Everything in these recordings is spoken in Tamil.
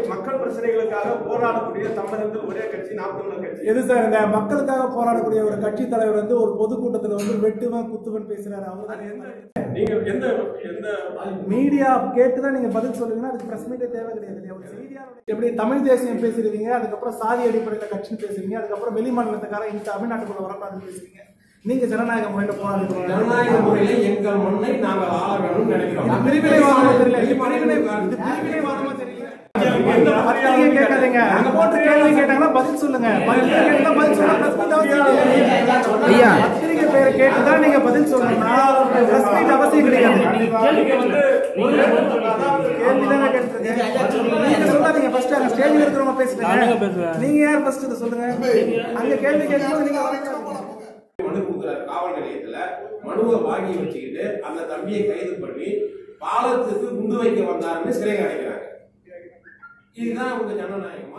மக்கள் பிரச்சனைகளுக்காக போராடக்கூடிய தமிழகத்தில் ஒரே கட்சி நாம் தமிழர் கட்சி எது சார் இந்த மக்களுக்காக போராடக்கூடிய ஒரு கட்சி தலைவர் வந்து ஒரு பொதுக்கூட்டத்தில் வந்து வெட்டுவன் குத்துவன் பேசுறாரு அவர் அது எந்த நீங்க எந்த எந்த மீடியா கேட்டு தான் நீங்க பதில் சொல்லுங்கன்னா அதுக்கு பிரஸ் மீட்டே தேவை கிடையாது இல்லையா ஒரு செய்தியாளர் எப்படி தமிழ் தேசியம் பேசுறீங்க அதுக்கப்புறம் சாதி அடிப்படையில் கட்சின்னு பேசுறீங்க அதுக்கப்புறம் வெளி மாநிலத்துக்காரன் இந்த தமிழ்நாட்டுக்குள்ள வரக்கூடாதுன்னு பேசுறீங்க நீங்க ஜனநாயக முறையில போராடுறீங்க ஜனநாயக முறையில எங்கள் மண்ணை நாங்கள் ஆள வேணும்னு நினைக்கிறோம் இது பிரிவினைவாதமா தெரியல இது பிரிவினை இது பிரிவினைவாதமா தெரியல எந்த பத்திரிகை கேட்காதீங்க அங்க போட்டு கேள்வி கேட்டாங்கன்னா பதில் சொல்லுங்க பத்திரிகை கேட்டா பதில் சொல்லுங்க பிரஸ் மீட் அவசியம் ஐயா பத்திரிகை பேரை கேட்டுதான் நீங்க பதில் சொல்லணும்னா பிரஸ் மீட் அவசியம் கிடையாது நீங்க வந்து கேள்வி தானே கேட்டிருக்கீங்க நீங்க சொல்லாதீங்க ஃபர்ஸ்ட் அங்க ஸ்டேஜ்ல இருக்கிறவங்க பேசுறீங்க நீங்க யார் ஃபர்ஸ்ட் இதை சொல்லுங்க அங்க கேள்வி கேட்கும்போது நீங்க வரக்கூடாது. மனு கொடுக்குறாரு காவல் நிலையத்துல மனுவை வாங்கி வச்சுக்கிட்டு அந்த தம்பியை கைது பண்ணி பாலத்துக்கு குண்டு வைக்க வந்தாருன்னு சிறை அடைக்கிறாங்க இதுதான் உங்க ஜனநாயகமா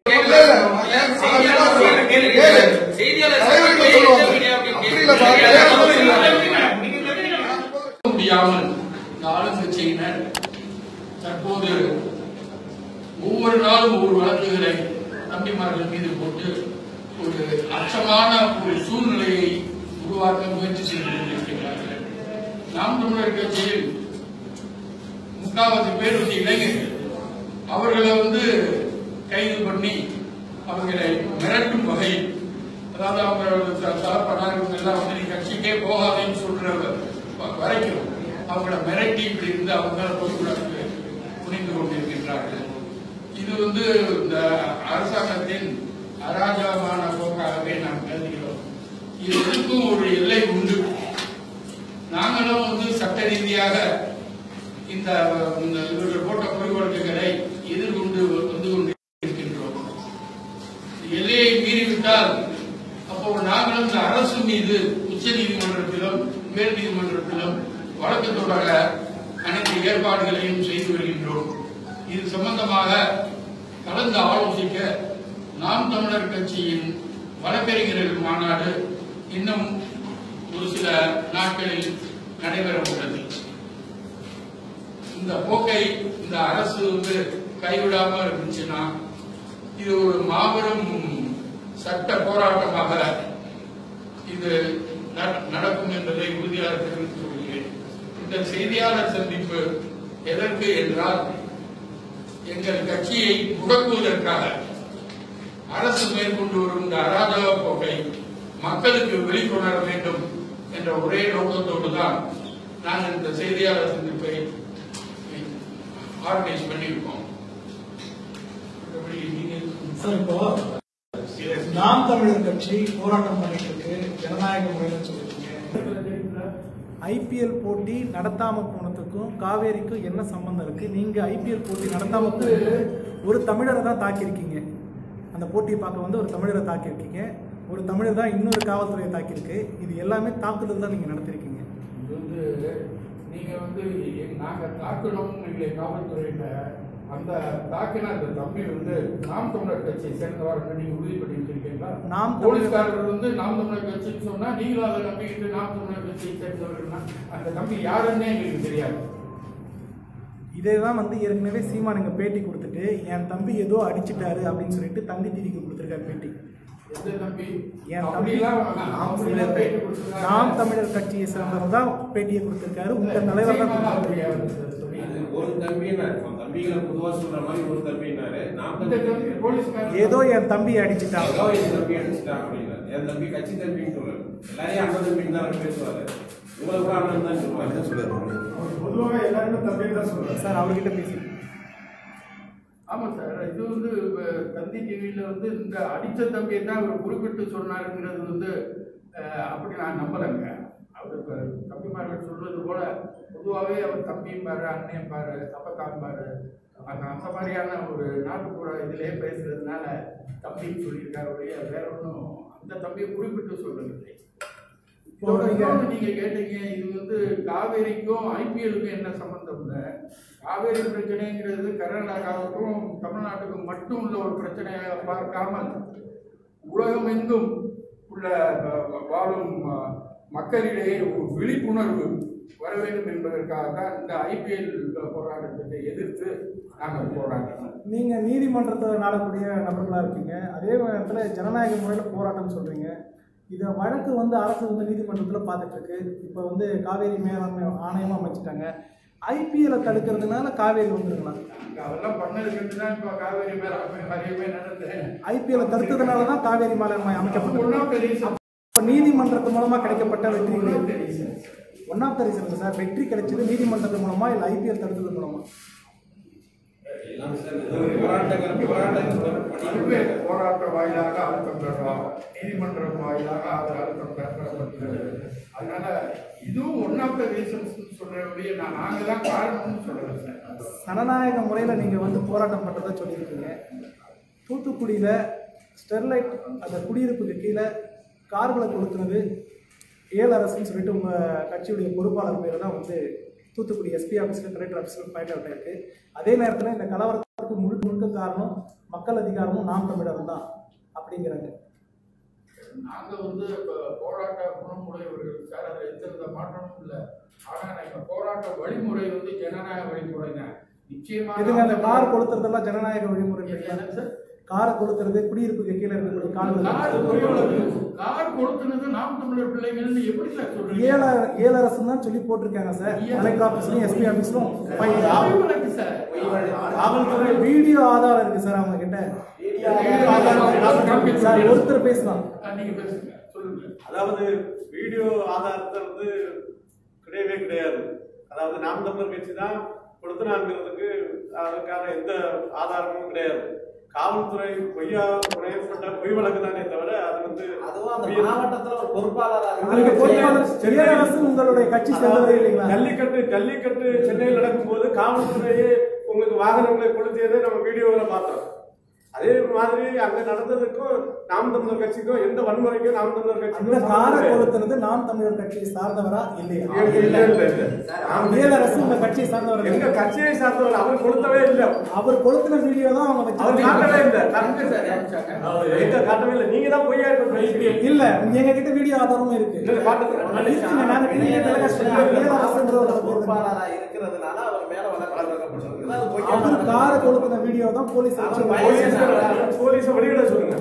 முடியாமல் இந்த ஆளுங்கட்சியினர் தற்போது ஒவ்வொரு நாளும் ஒவ்வொரு வழக்குகளை தம்பிமார்கள் மீது போட்டு ஒரு அச்சமான ஒரு சூழ்நிலையை உருவாக்க முயற்சி செய்து கொண்டிருக்கிறார்கள் நாம் தமிழர் கட்சியில் முக்காவது பேர் வந்து இளைஞர்கள் அவர்களை வந்து கைது பண்ணி அவர்களை மிரட்டும் வகையில் அதாவது அவங்களோட தரப்படார் இவங்க எல்லாம் வந்து நீ கட்சிக்கே போகாதேன்னு சொல்ற வ- வரைக்கும் அவங்கள மிரட்டி இப்படி இருந்து அவங்க பொதுக்கூடத்துக்கு புரிந்து கொண்டிருக்கின்றார்கள் இது வந்து இந்த அரசாங்கத்தின் அராஜகமான போக்காகவே நாம் கருதுகிறோம் இதற்கும் ஒரு எல்லை உண்டு நாங்களும் வந்து சட்ட ரீதியாக இந்த இந்த இவர்கள் போட்ட பொய் வழக்குகளை எதிர்கொண்டு வந்து கொண்டு இருக்கின்றோம் எல்லையை மீறிவிட்டால் அப்போ நாங்களும் இந்த அரசு மீது உச்ச நீதிமன்றத்திலும் மேல் நீதிமன்றத்திலும் வழக்கு தொடர அனைத்து ஏற்பாடுகளையும் செய்து வருகின்றோம் இது சம்பந்தமாக கலந்து ஆலோசிக்க நாம் தமிழர் கட்சியின் வழக்கறிஞர்கள் மாநாடு இன்னும் ஒரு சில நாட்களில் நடைபெற உள்ளது இந்த போக்கை இந்த அரசு வந்து கைவிடாம இருந்துச்சுன்னா இது ஒரு மாபெரும் சட்ட போராட்டமாக இது நட- நடக்கும் என்பதை உறுதியாக தெரிவித்துக் கொள்கிறேன் இந்த செய்தியாளர் சந்திப்பு எதற்கு என்றால் எங்கள் கட்சியை முடக்குவதற்காக அரசு மேற்கொண்டு வரும் இந்த அராஜக போக்கை மக்களுக்கு வெளிக்கொணர வேண்டும் என்ற ஒரே நோக்கத்தோடு தான் நாங்கள் இந்த செய்தியாளர் சந்திப்பை ஆர்கனைஸ் பண்ணியிருக்கோம் மற்றபடி நீங்கள் சார் இப்போ நாம் தமிழர் கட்சி போராட்டம் பண்ணிட்டு இருக்கு ஜனநாயக முறையில் சொல்லிருக்கீங்க ஐபிஎல் போட்டி நடத்தாம போனதுக்கும் காவேரிக்கும் என்ன சம்பந்தம் இருக்கு நீங்க ஐபிஎல் போட்டி நடத்தாம போனது ஒரு தமிழரை தான் தாக்கியிருக்கீங்க அந்த போட்டியை பார்க்க வந்து ஒரு தமிழரை தாக்கியிருக்கீங்க ஒரு தமிழர் தான் இன்னொரு காவல்துறையை தாக்கியிருக்கு இது எல்லாமே தாக்குதல் தான் நீங்க நடத்திருக்கீங்க இது வந்து நீங்க வந்து எ- நாங்க தாக்கணும் எங்களை காவல்துறையில அந்த தாக்கின அந்த தம்பி வந்து நாம் தமிழர் கட்சியை சேர்ந்தவர் நீங்க உறுதிப்படுத்திருக்கீங்களா நாம் தமிழர் போலீஸ்காரர் வந்து நாம் தமிழர் கட்சின்னு சொன்னா நீங்களும் அதை நம்பிக்கிட்டு நாம் தமிழர் கட்சியை சேர்ந்தவர்கள்னா அந்த தம்பி யாருன்னே எங்களுக்கு தெரியாது இதே தான் வந்து ஏற்கனவே சீமான் எங்க பேட்டி கொடுத்துட்டு என் தம்பி ஏதோ அடிச்சிட்டாரு அப்படின்னு சொல்லிட்டு தந்தி டிவிக்கு கொடுத்துருக்காரு பேட்டி எந்த தம்பி என் தம்பி அப்படிலாம் அப்படிலாம் பேட்டி கொடுத்திருக்காங்க. நாம் தமிழர் கட்சியை சேர்ந்தவர் தான் பேட்டியை கொடுத்திருக்காரு உங்க தலைவர் தான் சீமானா கொடுத்திருக்காரு. அப்படியா வந்து சொல்லி. இது ஒரு தம்பினாரு தம்பிகளை பொதுவா சொல்ற மாதிரி ஒரு தம்பினாரு நான் இந்த தம்பி போலீஸ்காரர் ஏதோ என் தம்பி அடிச்சிட்டாங்க ஏதோ என் தம்பி அடிச்சுட்டான் அப்படின்னு என் தம்பி கட்சி தம்பின்னு சொல்லல எல்லாரையும் அண்ணன் தம்பின்னு தான் அவர் பேசுவாரு உங்களை கூட அண்ணன் தான் சொல்லுவாரு பொதுவாக எல்லாருமே தம்பி தான் சொல்றாரு சார் அவர்கிட்ட பேசி ஆமா சார் இது வந்து அஹ், தந்தி டிவியில வந்து இந்த அடித்த தம்பியை தான் அவர் குறிப்பிட்டு சொன்னாருங்கிறது வந்து அஹ், அப்படி நான் நம்பலைங்க அவர் இப்ப தம்பிமார்கள் சொல்றது போல பொதுவாகவே அவர் தம்பியும் பாரு அண்ணையும் பாரு அப்பத்தான் பாரு அந்த அந்த மாதிரியான ஒரு நாட்டுப்புற இதிலே பேசுறதுனால தம்பின்னு சொல்லியிருக்காரு ஒழிய வேற ஒன்றும் அந்த தம்பியை குறிப்பிட்டு சொல்லவில்லை இதோட இன்னொன்னு நீங்க கேட்டீங்க இது வந்து காவேரிக்கும் ஐபிஎலுக்கும் என்ன சம்பந்தம்னு காவேரி பிரச்சனைங்கிறது கர்நாடகாவுக்கும் தமிழ்நாட்டுக்கும் மட்டும் உள்ள ஒரு பிரச்சனையாக பார்க்காமல் உலகமெங்கும் உள்ள அஹ், வாழும் அஹ், மக்களிடையே ஒரு விழிப்புணர்வு வர வேண்டும் என்பதற்காக தான் இந்த ஐபிஎல் போராட்டத்தை எதிர்த்து நாங்கள் போராடுறோம் நீங்க நீதிமன்றத்தை நாடக்கூடிய நபர்களா இருக்கீங்க அதே நேரத்துல ஜனநாயக முறையில போராட்டம் சொல்றீங்க இதை வழக்கு வந்து அரசு வந்து நீதிமன்றத்தில் பார்த்துட்டு இருக்கு இப்போ வந்து காவேரி மேலாண்மை ஆணையமா அமைச்சிட்டாங்க ஐபிஎல்லை தடுக்கிறதுனால காவேரி வந்துருங்களா நாங்கள் அதெல்லாம் பண்ணதுக்கு தான் இப்போ காவேரி மேல காரியமே நடந்தேன் ஐபிஎல்லை தடுத்ததுனால தான் காவேரி மேலாண்மை அமைக்கப்பட்டது ஒன்றாம் ரீசன் இப்போ நீதிமன்றத்து மூலமா கிடைக்கப்பட்ட வெற்றி ஒன்றாம் reason one of the reason sir வெற்றி கிடைச்சது நீதிமன்றத்து மூலமா இல்லை ஐபிஎல் தடுத்தது மூலமா எல்லாம் சார் இது ஒரு போராட்டங்கள் போராட்டங்கள் பல்வேறு போராட்ட வாயிலாக அழுத்தம் பெறலாம் நீதிமன்றம் வாயிலாக அது அழுத்தம் பெறப்பட்டது அதனால இதுவும் ஒன் ஆஃப் த ரீசன்ஸ் சொல்றபடியே நான் நாங்கள் தான் காரணம்னு சொல்றேன் சார் ஜனநாயக முறையில் நீங்கள் வந்து போராட்டம் பண்ணுறதா சொல்லியிருக்கீங்க தூத்துக்குடியில் ஸ்டெர்லைட் அந்த குடியிருப்புக்கு கீழே கார்களை கொடுத்துனது ஏழு அரசுன்னு சொல்லிட்டு உங்கள் கட்சியுடைய பொறுப்பாளர் பேர் தான் வந்து தூத்துக்குடி எஸ்பி ஆஃபீஸில் கலெக்டர் ஆஃபீஸில் பாயிண்ட் அவுட் ஆயிருக்கு அதே நேரத்தில் இந்த கலவரத்துக்கு முழுக்க முழுக்க காரணம் மக்கள் அதிகாரமும் நாம் தமிழரும் தான் அப்படிங்கிறாங்க நாங்க வந்து இப்போ போராட்ட குணமுடையவர்கள் சார் அது எந்தவித மாற்றமும் இல்லை ஆனா நம்ம போராட்ட வழிமுறை வந்து ஜனநாயக வழிமுறை தான் நிச்சயமா இதுங்க அந்த கார் கொளுத்துறதெல்லாம் ஜனநாயக வழிமுறை என்னங்க சார்? காரை கொளுத்துறது குடியிருப்புக்கு கீழே இருக்கக்கூடிய கார் கார்கள் பொறியாளர்கள் கார் கொடுத்துனது நாம் தமிழர் பிள்ளைங்கள்னு எப்படி சார் சொல்றீங்க ஏழு ஏழு அரசு தான் சொல்லி போட்டிருக்காங்க சார் கலெக்டர் ஆஃபீஸ்லையும் எஸ்பி ஆஃபீஸ்லும் பொய் வழக்கு சார் காவல்துறை வீடியோ ஆதாரம் இருக்கு சார் அவங்க கிட்ட சார் ஒருத்தர் பேசலாம் ஆ, நீங்க பேசுங்க சொல்லுங்க அதாவது வீடியோ ஆதாரத்தை வந்து கிடையவே கிடையாது அதாவது நாம் தமிழர் கட்சி தான் கொடுத்தனாங்கிறதுக்கு அதுக்கான எந்த ஆதாரமும் கிடையாது காவல்துறை பொய்யா முறையப்பட்ட பொய் வழக்கு தானே தவிர அது வந்து அதுவும் அந்த மாவட்டத்துல ஒரு பொறுப்பாளரா அதுக்கு பொறுப்பாளர் ஏழு அரசு உங்களுடைய கட்சி சேர்ந்ததே இல்லைங்களா ஜல்லிக்கட்டு ஜல்லிக்கட்டு சென்னையில் நடக்கும்போது காவல்துறையே உங்களுக்கு வாகனங்களை கொளுத்தியதை நம்ம வீடியோவில் பார்த்தோம் அதே மாதிரி அங்க நடந்ததுக்கும் நாம் தமிழர் கட்சிக்கும் எந்த வன்முறைக்கும் நாம் தமிழர் அந்த கட்சிக்கும் காரை சம்மந்தம் கிடையாது. கொளுத்துனது நாம் தமிழர் கட்சியை சார்ந்தவரா இல்லையா இல்ல, இல்ல, இல்ல, இல்ல. நாம் ஏழு அரசு உங்க கட்சியை சார்ந்தவர் எங்க இல்லையா? கட்சியை சார்ந்தவர் அவர் கொளுத்தவே இல்லை அவர் கொளுத்தின வீடியோ தான் அவங்க அவர் வச்சு காட்டவே இல்லை எங்க சார் காமிச்சாங்க எங்க காட்டவே இல்லை நீங்க தான் பொய்யா இப்ப பேசுறீங்க. இல்ல எங்க கிட்ட வீடியோ ஆதாரமும் இருக்கு இல்ல, காட்டுங்க. இருக்குங்க, நாங்க டிவி டெலிகாஸ்ட் பண்ணி ஏழு அரசுங்கிற ஒரு பேர் பொறுப்பாளரா இருக்கிறதுனால அவர் மேல வழக்கு தொடரப்பட்டிருக்கு அது அவர் பொய்யான காரை கொளுத்தின வீடியோ தான் போலீஸ் வச்சு போலீஸ் போலீஸை வெளியிட சொல்லுங்க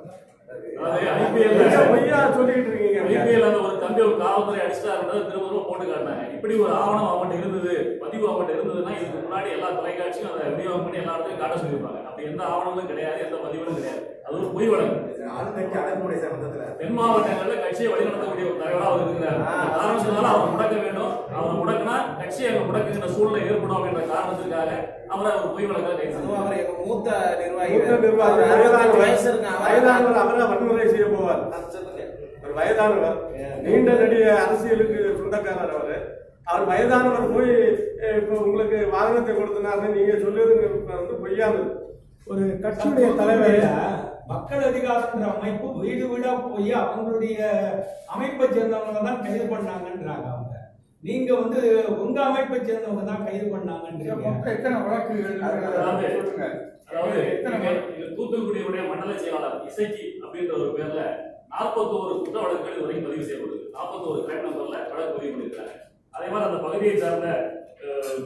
அதாவது நீங்க IPL பொய்யா சொல்லிட்டு இருக்கீங்க ஐபிஎல் அந்த ஒரு தம்பி ஒரு காவல்துறை அடிச்சிட்டாருன்றதை திரும்ப திரும்ப போட்டு காட்டினாங்க இப்படி ஒரு ஆவணம் அவன்கிட்ட இருந்தது பதிவு அவன்கிட்ட இருந்ததுன்னா இதுக்கு முன்னாடி எல்லா தொலைக்காட்சியும் அதை விநியோகம் பண்ணி எல்லா இடத்துலையும் காட்ட சொல்லியிருப்பாங்க அப்படி எந்த ஆவணங்களும் கிடையாது எந்த பதிவுகளும் கிடையாது அது ஒரு பொய் வழக்கு ஆளுங்கட்சி அடக்குமுறை சம்பந்தத்துல தென் மாவட்டங்கள்ல கட்சியை வழிநடத்தக்கூடிய ஒரு தலைவராக அவர் இருக்கிறார் அந்த காரணத்தினால அவர் முடக்க வேண்டும் அவர் முடக்கினா கட்சியை அங்க முடக்குகின்ற சூழ்நிலை ஏற்படும் அப்படின்ற காரணத்திற்காக அவரை ஒரு பொய் வழக்காக கைது அதுவும் செய்தார் அவர் எங்க மூத்த நிர்வாகி மூத்த நிர்வாகி அவர் அறுபத்தஞ்சு வயசு வயதானவர் இருக்கு அவர் வயதானவர் அவரை வன்முறை செய்ய போவார் சொல்லுங்க ஒரு வயதானவர் நீண்ட நெடிய அரசியலுக்கு சொந்தக்காரர் அவரு அவர் வயதானவர் போய் அஹ், இப்போ உங்களுக்கு வாகனத்தை கொடுத்தனாருன்னு நீங்க சொல்லுறது இப்ப வந்து பொய்யானது ஒரு கட்சியுடைய தலைவர் மக்கள் அதிகாரங்கிற அமைப்பு வீடு வீடா போய் அவங்களுடைய அமைப்பை சேர்ந்தவங்க தான் கைது பண்ணாங்கன்றாங்க அவங்க நீங்க வந்து உங்க அமைப்பை சேர்ந்தவங்க தான் கைது பண்ணாங்கன்றீங்க மொத்தம் எத்தனை வழக்குகள் அதாவது சொல்லுங்க அதாவது எத்தனை இங்க- வழக்கு? இங்க தூத்துக்குடியுடைய மண்டல செயலாளர் இசைக்கு அப்படின்ற ஒரு பேர்ல நாற்பத்தோரு குற்ற வழக்குகள் இதுவரைக்கும் பதிவு செய்யப்படுது நாற்பத்தோரு கிரைம் நம்பர்ல வழக்கு பதிவு பண்ணியிருக்காங்க அதே மாதிரி அந்த பகுதியை சார்ந்த அஹ்,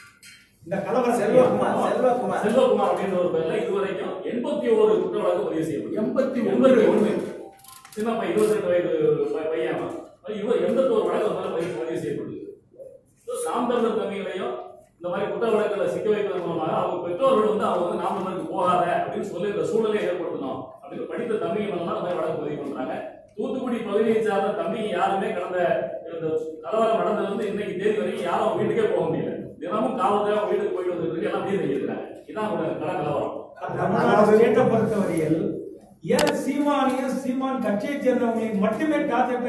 இந்த கலவர செல்வகுமார் செல்வகுமார் செல்வகுமார் அப்படின்ற ஒரு பேர்ல இதுவரைக்கும் எண்பத்தி ஒரு குற்ற வழக்கு பதிவு செய்யப்படுது எண்பத்தி எண்பத்தி ஒண்ணு சின்ன பையன் இருபத்தி ரெண்டு வயது பை- பையன் அவன். இவர் எண்பத்தோரு வழக்கு மேல பதிவு பதிவு செய்யப்படுது So, நாம் தமிழர் தம்பிகளையும் இந்த மாதிரி குற்ற வழக்குல சிக்க வைப்பதன் மூலமாக அவங்க பெற்றோர்கள் வந்து அவங்க வந்து நாம் தமிழருக்கு போகாத அப்படின்னு சொல்லி இந்த சூழ்நிலையை ஏற்படுத்தணும் அப்படின்னு படித்த தம்பிகள் எல்லாம் இந்த மாதிரி வழக்கு பதிவு பண்றாங்க தூத்துக்குடி பகுதியை சார்ந்த தம்பிங்க யாருமே கடந்த இந்த கலவரம் நடந்தது வந்து இன்னைக்கு தேதி வரைக்கும் யாரும் வீட்டுக்கே போக முடியல தினமும் காவல்துறை அவங்க வீட்டுக்கு போயிட்டு வந்துருக்கு எல்லாம் வீடு செஞ்சிருக்காங்க இதான் அவங்க கல கலவரம் தமிழ்நாடு ஸ்டேட்டை பொறுத்தவரையில் ஏன் சீமானியும் சீமான் கட்சியை சேர்ந்தவங்களையும் மட்டுமே டார்கெட்டா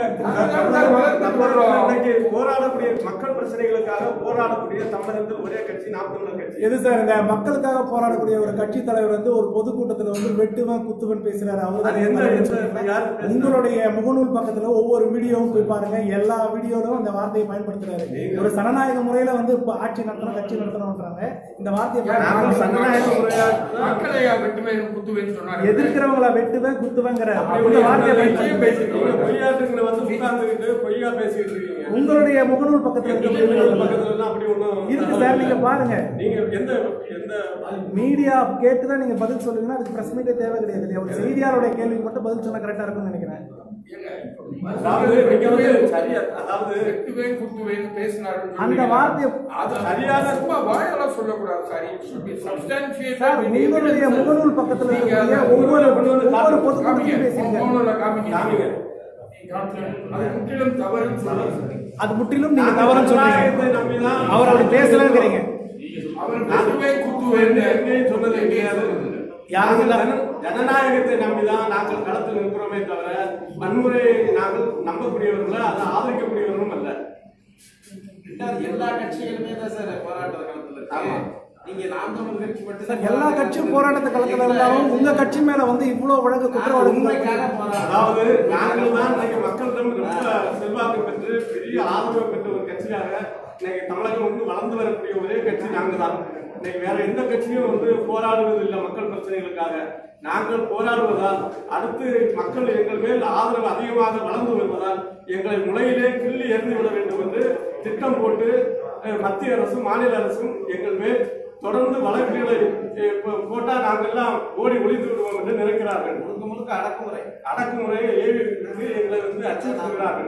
தமிழர்கள் இருக்கு இன்னைக்கு போராடக்கூடிய மக்கள் பிரச்சனைகளுக்காக போராடக்கூடிய தமிழகத்தில் ஒரே கட்சி நாம் தமிழர் கட்சி எது சார் இந்த மக்களுக்காக போராடக்கூடிய ஒரு கட்சி தலைவர் வந்து ஒரு பொதுக்கூட்டத்துல வந்து வெட்டுவன் குத்துவன் பேசுறாரு அது அவரு எந்த தான் எந்த- யாரு பேசுறது? உங்களுடைய முகநூல் பக்கத்துல ஒவ்வொரு வீடியோவும் போய் பாருங்க எல்லா வீடியோலும் அந்த வார்த்தையை பயன்படுத்துறாரு ஒரு ஜனநாயக முறையில வந்து இப்ப ஆட்சி நடத்தணும் கட்சி நடத்தணும்ன்றாங்க இந்த வார்த்தையை நாங்கள் பயன்படுத்துறாங்க. சனநாயக முறையாக மக்களை ஐயா வெட்டுவேன் குத்துவேன்னு சொன்னாரு எதிர்க்கிறவங்கள வெட்டுவேன் குத்துவேங்கிற அப்படி அந்த வார்த்தையை நீங்க பயன்படுத்தி பேசிட்டு பொய்யாட்டுங்களை வந்து உட்கார்ந்துக்கிட்டு பொய்யா பேசிட்டு இருக்கீங்க உங்களுடைய முகநூல் பக்கத்துல எங்க இருக்க முன்னாடி பக்கத்துல எல்லாம் அப்படி ஒண்ணும் இருக்கு சார் நீங்க பாருங்க நீங்க எந்த எந்த மீடியா கேட்டு தான் நீங்க பதில் சொல்லுங்கன்னா அதுக்கு பிரஸ் மீட்டே தேவை கிடையாது இல்லையா ஒரு செய்தியாளருடைய கேள்விக்கு மட்டும் பதில் சொன்னா கரெக்டா இருக்கும்னு நினைக்கிறேன் ஏங்க, இப்ப அதாவது நீங்க வந்து சரியா அதாவது வெட்டுவேன் குத்துவேன் பேசினாருன்னு அந்த சொல்றீங்க. வார்த்தையை அது சரியான- சும்மா வாயெல்லாம் சொல்லக்கூடாது sir it should be substantiated sir with உங்களுடைய evidence. முகநூல் பக்கத்துல நீங்க இருக்கக்கூடிய அதை ஒவ்வொரு கொண்டு வந்து ஒவ்வொரு காட்டுங்க. பொதுக்கும் காமிங்க. பேசுறீங்க போன்ல காமிங்க. காமிங்க. அது முற்றிலும் தவறுன்னு சொல்லுங்க அது முற்றிலும் நீங்க தவறுன்னு ஜனநாயகத்தை சொல்றீங்க நம்பிதான் அவர் அப்படி பேசலங்கிறீங்க அவர் வெட்டுவேன் குத்துவேன் எங்கேயும் சொன்னது கிடையாது யாரும் இல்ல. ஜன- ஜனநாயகத்தை நம்பிதான் நாங்கள் களத்தில் நிற்கிறோமே தவிர வன்முறையை நாங்கள் நம்பக்கூடியவர்கள அதை ஆதரிக்கக்கூடியவர்களும் அல்ல ரெண்டாவது எல்லா கட்சிகளுமே தான் சார் போராட்ட களத்துல ஆமா. இருக்கு நீங்க நாம் தமிழ் கட்சி மட்டும் சார் எல்லா கட்சியும் போராட்டத்தை களத்துல இருந்தாலும் உங்க கட்சி மேல வந்து இவ்வளவு வழக்கு குற்ற வழக்கு உண்மைக்காக போராட்டம் அதாவது நாங்கள் தான் இன்னைக்கு மக்களிடம் ரொம்ப செல்வாக்கு பெற்று பெரிய ஆதரவு பெற்ற ஒரு கட்சியாக இன்னைக்கு தமிழகம் வந்து வளர்ந்து வரக்கூடிய ஒரே கட்சி நாங்கள் தான் இன்னைக்கு வேற எந்த கட்சியும் வந்து போராடுவது இல்லை மக்கள் பிரச்சனைகளுக்காக நாங்கள் போராடுவதால் அடுத்து மக்கள் எங்கள் மேல் ஆதரவு அதிகமாக வளர்ந்து வருவதால் எங்களை முளையிலே கிள்ளி எறிந்து விட வேண்டும் என்று திட்டம் போட்டு அஹ், மத்திய அரசும் மாநில அரசும் எங்கள் மேல் தொடர்ந்து வழக்குகளை அஹ், போ- போட்டா நாங்கள் எல்லாம் ஓடி ஒளிந்து விடுவோம் என்று நினைக்கிறார்கள் முழுக்க முழுக்க அடக்குமுறை அடக்குமுறையை ஏவி விட்டு எங்களை வந்து அச்சுறுத்துகிறார்கள்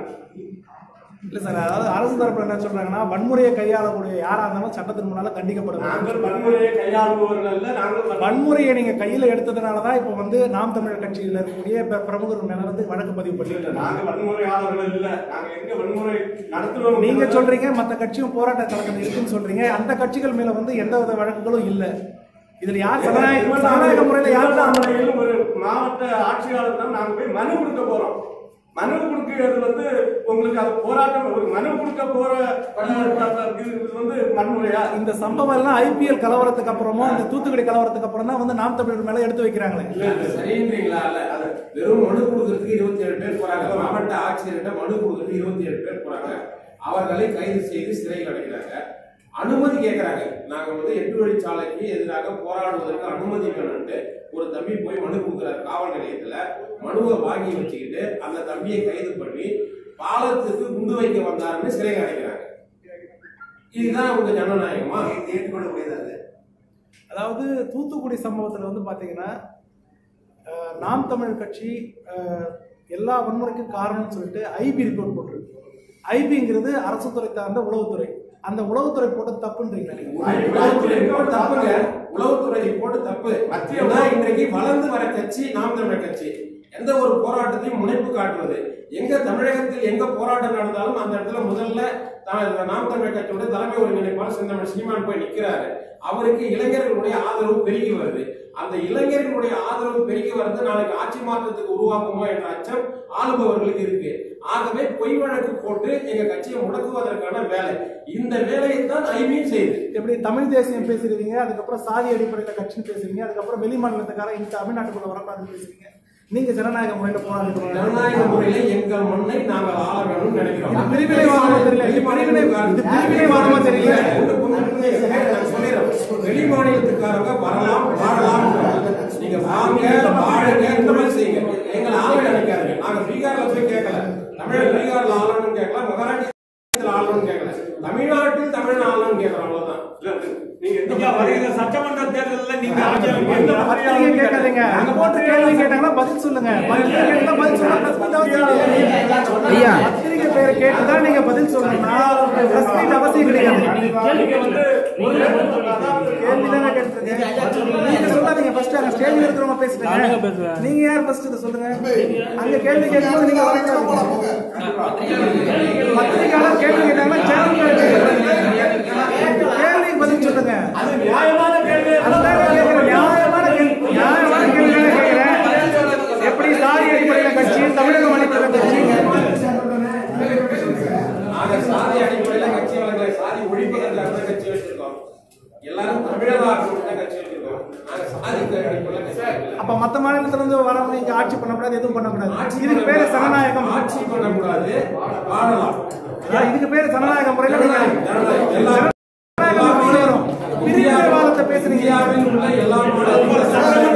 இல்ல சார் அதாவது அரசு தரப்புல என்ன சொல்றாங்கன்னா வன்முறையை கையாளக்கூடிய யாரா இருந்தாலும் சட்டத்தின் முன்னால கண்டிக்கப்படும் நாங்கள் வன்முறையை கையாளுபவர்கள் அல்ல நாங்கள் வன்முறை- வன்முறையை நீங்க கையில எடுத்ததுனால தான் இப்போ வந்து நாம் தமிழர் கட்சியில இருக்கக்கூடிய பிர- பிரமுகர் மேல வந்து வழக்கு பதிவு இல்ல, பண்ணிட்டு நாங்க வன்முறையாளர்கள் இல்ல நாங்க எங்க வன்முறை நடத்துறோம் நீங்க சொல்றீங்க மத்த கட்சியும் போராட்ட களத்தில் இருக்குன்னு சொல்றீங்க அந்த கட்சிகள் மேல வந்து எந்த வித வழக்குகளும் இல்ல இதுல யார் ஜனநாயக ஜனநாயக முறையில யார் திருவண்ணாமலையில் ஒரு மாவட்ட ஆட்சியாளர் தான் நாங்க போய் மனு கொடுக்க போறோம் மனு கொடுக்கிறது வந்து உங்களுக்கு அது போராட்டம் ஒரு மனு கொடுக்க போற அஹ், இது இது வந்து வன்முறையா இந்த சம்பவம் எல்லாம் ஐபிஎல் கலவரத்துக்கு அப்புறமும் இந்த தூத்துக்குடி கலவரத்துக்கு அப்புறம் தான் வந்து நாம் தமிழர் மேல எடுத்து வைக்கிறாங்களே சரின்றீங்களா இல்ல அது வெறும் மனு கொடுக்கறதுக்கு இருபத்தி ஏழு பேர் போறாங்க மாவட்ட ஆட்சியர்கிட்ட மனு கொடுக்கறதுக்கு இருபத்தி ஏழு பேர் போறாங்க அவர்களை கைது செய்து சிறையில் அடைக்கிறாங்க அனுமதி கேட்கறாங்க நாங்க வந்து எட்டு வழிச்சாலைக்கு எதிராக போராடுவதற்கு அனுமதி வேணும்ட்டு ஒரு தம்பி போய் மனு கொடுக்குறாரு காவல் நிலையத்துல மனுவை வாங்கி வச்சுக்கிட்டு அந்த தம்பியை கைது பண்ணி பாலத்துக்கு குண்டு வைக்க வந்தாருன்னு சிறையில் அடைக்கிறாங்க இதுதான் உங்க ஜனநாயகமா ஏற்றுக்கொள்ள முடியாது அதாவது தூத்துக்குடி சம்பவத்தில் வந்து பார்த்தீங்கன்னா அஹ், நாம் தமிழ் கட்சி அஹ், எல்லா வன்முறைக்கும் காரணம்னு சொல்லிட்டு ஐபி ரிப்போர்ட் போட்டிருக்கு ஐபிங்கிறது அரசு துறை சார்ந்த உளவுத்துறை அந்த உளவுத்துறை போட்டு தப்புன்றீங்க நீங்க உளவுத்துறை ரிப்போர்ட் தப்புங்க உளவுத்துறை ரிப்போர்ட் தப்பு மத்திய மத்திய இன்றைக்கு வளர்ந்து வர கட்சி நாம் தமிழர் கட்சி எந்த ஒரு போராட்டத்தையும் முனைப்பு காட்டுவது எங்க தமிழகத்தில் எங்க போராட்டம் நடந்தாலும் அந்த இடத்துல முதல்ல த- நாம் தமிழர் கட்சியோட தலைமை ஒருங்கிணைப்பாளர் செந்தமிழ் சீமான் போய் நிக்கிறாரு அவருக்கு இளைஞர்களுடைய ஆதரவு பெருகி வருது அந்த இளைஞர்களுடைய ஆதரவு பெருகி வருது நாளைக்கு ஆட்சி மாற்றத்துக்கு உருவாக்குமோ என்ற அச்சம் ஆளுபவர்களுக்கு இருக்கு ஆகவே பொய் வழக்கு போட்டு எங்க கட்சியை முடக்குவதற்கான வேலை இந்த வேலையை தான் ஐபியும் செய்யுது எப்படி தமிழ் தேசியம் பேசுறீங்க அதுக்கப்புறம் சாதி அடிப்படையில் கட்சின்னு பேசுறீங்க அதுக்கப்புறம் வெளி மாநிலத்துக்காரன் இந்த தமிழ்நாட்டுக்குள்ள வரக்கூடாதுன்னு பேசுறீங்க நீங்க ஜனநாயக முறையில போராடுறீங்க ஜனநாயக முறையில எங்கள் மண்ணை நாங்கள் ஆள வேணும்னு நினைக்கிறோம் இது பிரிவினைவாதமா தெரியல. இது பிரிவினை- இது பிரிவினைவாதமா தெரியல. வெளி மாநிலத்துக்காரங்க வரலாம் வாழலாம் நீங்க வாங்க வாழுங்க இந்த மாதிரி செய்யுங்க எங்களை ஆள நினைக்காதீங்க நாங்க பீகார்ல போய் கேட்கல தமிழ் பீகார்ல ஆளணும்னு கேட்கல மகாராஷ்டிரத்தில் ஆளணும்னு கேட்கல தமிழ்நாட்டில் தமிழ் ஆளணும்னு கேட்கறோம் அவ்வளவுதான் இல்ல, நீங்க எந்த நீங்க வருகிற சட்டமன்ற தேர்தலில் நீங்க நீங்க எந்த பத்திரிகை மாதிரியான கேட்காதீங்க அங்க போட்டு கேள்வி கேட்டாங்கன்னா பதில் சொல்லுங்க பத்திரிகை கேட்டா பதில் சொல்ல பிரஸ் மீட் அவசியம் கிடையாது ஐயா பத்திரிகை பேரை கேட்டுதான் நீங்க பதில் சொல்லணும்னா பிரஸ் மீட் அவசியம் கிடையாது நீங்க வந்து கேள்வி தானே கேட்டுருக்கீங்க நீங்க சொல்லாதீங்க ஃபர்ஸ்ட் அங்க ஸ்டேஜ்ல இருக்கிறவங்க பேசுறீங்க நீங்க யார் ஃபர்ஸ்ட் இதை சொல்லுங்க அங்க கேள்வி கேட்கும்போது நீங்க வரக்கூடாது பத்திரிகையாளர் கேள்வி கேட்டாங்கன்னா சேனல் கேள்வி பதில் சொல்லுங்க அது நியாயமான கேள்வி அதுதான் நான் கேட்கிறேன். நியாயமான கேள்வி நியாயமான கேள்வி தான் கேட்கிறேன் எப்படி சாதி அடிப்படையில கட்சி தமிழக அடிப்படையில கட்சி நாங்க சாதி அடிப்படையில கட்சி வளர்க்கல சாதி ஒழிப்பதற்காக தான் கட்சி வச்சிருக்கோம் எல்லாரும் தமிழர்களா இருக்கணும் தான் கட்சி வச்சிருக்கோம் நாங்க சாதி அடிப்படையில கட்சி வைக்கல. அப்ப மத்த மாநிலத்துல இருந்து வரவங்க இங்க ஆட்சி பண்ணக்கூடாது எதுவும் பண்ணக்கூடாது ஆட்சி இதுக்கு பேரு ஜனநாயகம் ஆட்சி பண்ணக்கூடாது வாழலாம் ஏன் இதுக்கு பேரு ஜனநாயக முறையில நீங்க ஜனநாயகம். எல்லா- ஜனநாயகம் எப்படி வரும்? பிரிவினைவாதத்தை பேசுறீங்க இந்தியாவில் உள்ள எல்லா மாநிலங்களும்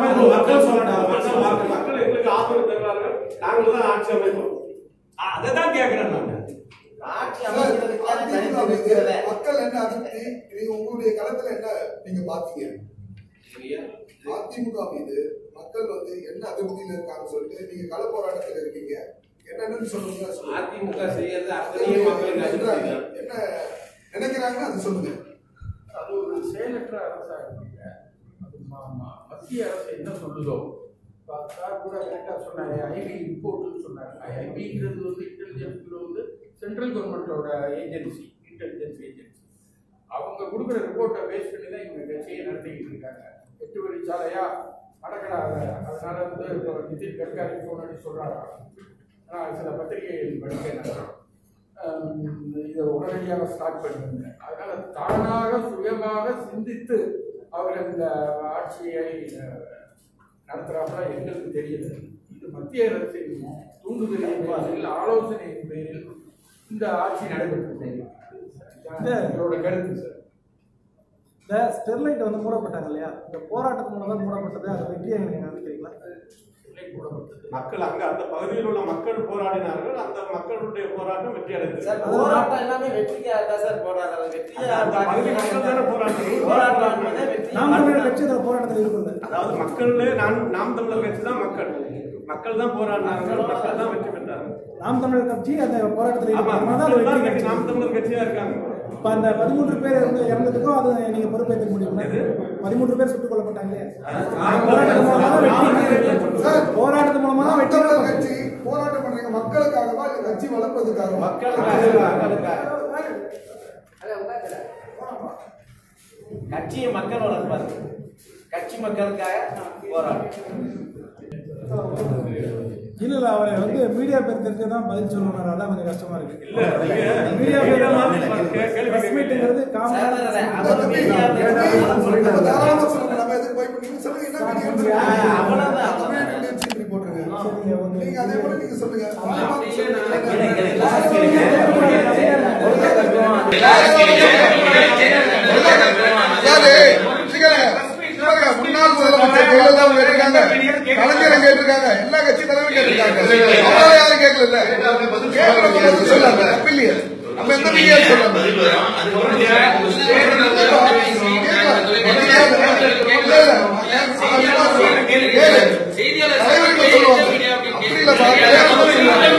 அமைப்பு மக்கள் சொல்லட்டும் மக்கள் மக்கள் பார்க்கலாம் மக்கள் எங்களுக்கு ஆதரவு தருவார்கள் நாங்கள் தான் ஆட்சி அமைப்போம் அதை தான் கேட்கிறேன் நான் ஆட்சி சார், அமைக்கிறதுக்கான அதிமுக தனித்து மீது நிற்கிறத மக்கள் என்ன அதிருப்தி நீங்க உங்களுடைய களத்துல என்ன நீங்க பாத்தீங்க அதிமுக மீது மக்கள் வந்து என்ன அதிருப்தியில இருக்காங்கன்னு சொல்லிட்டு நீங்க கள போராட்டத்துல இருக்கீங்க என்னன்னு சொல்லுங்க சொல்லுங்க. அதிமுக செய்யறது அத்தனையும் மக்களுக்கு அதிருப்தி தான். என்ன நினைக்கிறாங்கன்னு அது சொல்லுங்க அது ஒரு செயலற்ற அரசா இருக்குங்க அது ம- ம- மத்திய அரசு என்ன சொல்லுதோ இப்ப சார் கூட கரெக்டாக சொன்னாரு ஐபி ரிப்போர்ட்னு சொன்னாரு ஐபிங்கிறது வந்து இன்டெலிஜென்ஸ் வந்து சென்ட்ரல் கவர்மெண்ட்டோட ஏஜென்சி இன்டெலிஜென்ஸ் ஏஜென்சி அவங்க கொடுக்குற ரிப்போர்ட்டை பேஸ் பண்ணி தான் இவங்க கட்சியை நடத்திக்கிட்டு இருக்காங்க எட்டு வழிச்சாலையா நடக்கிறாங்க அதனால வந்து இப்போ நிதின் கட்காரி போனடி சொல்றாங்க நான் சில பத்திரிகைகள் படிக்கிறேன் ஆம், இதை உடனடியாக ஸ்டார்ட் பண்ணுங்க அதனால தானாக சுயமாக சிந்தித்து அவர் இந்த ஆட்சியை அஹ், நடத்துறாப்புல எங்களுக்கு தெரியல இது மத்திய அரசின் தூண்டுதலின் பேரில் ஆலோசனையின் பேரில் இந்த ஆட்சி நடைபெற்றது எங்களோட கருத்து சார் இந்த ஸ்டெர்லைட் வந்து மூடப்பட்டாங்க இல்லையா இந்த போராட்டத்து மூலம் தான் மூடப்பட்டது அது வெற்றியாக நீங்க நினைக்கிறீங்களா இல்லை கூடப்பட்டது மக்கள் அங்க அந்த பகுதியில் உள்ள மக்கள் போராடினார்கள் அந்த மக்களுடைய போராட்டம் வெற்றி அடைந்தது சார் போராட்டம் எல்லாமே வெற்றிக்காக தான் சார் போராடுறாங்க வெற்றியா அந்த பகுதி மக்கள் தானே போராடுறது. போராட்டம் என்பதே வெற்றி நாம் தமிழர் கட்சி இதில் போராட்டத்தில் இருக்குது அதாவது மக்கள் நான் நாம் தமிழர் கட்சி தான் மக்கள் மக்கள் தான் போராடினாங்க மக்கள் தான் வெற்றி பெற்றாங்க நாம் தமிழர் கட்சி அந்த போராட்டத்தில் ஆமா ஈடுபட்டதுனால அது மக்கள் வெற்றி தான் கட்சி நாம் தமிழர் கட்சியா இருக்காங்க இப்போ அந்த பதிமூன்று பேர் இருந்து இறந்ததுக்கும் அது நீங்க பொறுப்பேற்க முடியுமா பதிமூன்று பேர் சுட்டுக் கொல்லப்பட்டாங்க போராட்டத்து மூலமா தான் வெற்றி சார், போராட்டத்து மூலமா தான் நாம் வெற்றி தமிழர் கட்சி போராட்டம் பண்றீங்க மக்களுக்காகவா இல்ல கட்சி வளர்ப்பதுக்காகவா கட்சியை மக்கள் வளர்ப்பாரு கட்சி மக்களுக்காக போராட்டம் இல்ல இல்ல அவர் வந்து மீடியா பேர் தெரிஞ்சு தான் பதில் சொல்லணும் அதான் கொஞ்சம் கஷ்டமா இருக்கு இல்ல நீங்க மீடியா கே- பேர் கேள்வி பிரஸ் மீட்டுங்கிறது காமன் சார், சார், அதை அவர் பத்தி மீடியா நம்ம தாராளமா சொல்லுங்க நம்ம எதுக்கு போய் பண்ணி சொல்லுங்க என்ன மீடியா ஆ, அவ்வளவுதான். தமிழ் மீடியம் சீட் போட்டுருங்க சரிங்க, ஓகே. நீங்க அதே போல நீங்க சொல்லுங்க முன்னாள் முதலமைச்சர் ஜெயலலிதா அவங்க இருக்காங்க கலைஞர் அங்க இருக்காங்க எல்லா கட்சி தலைவரும் கேட்டிருக்காங்க அவங்கள யாரும் கேட்கல கேட்கல சொல்லாம தப்பு இல்லையே நம்ம எந்த மீடியா சொல்லாம தலைவர்கள் சொல்லுவாங்க அப்படி இல்ல சார்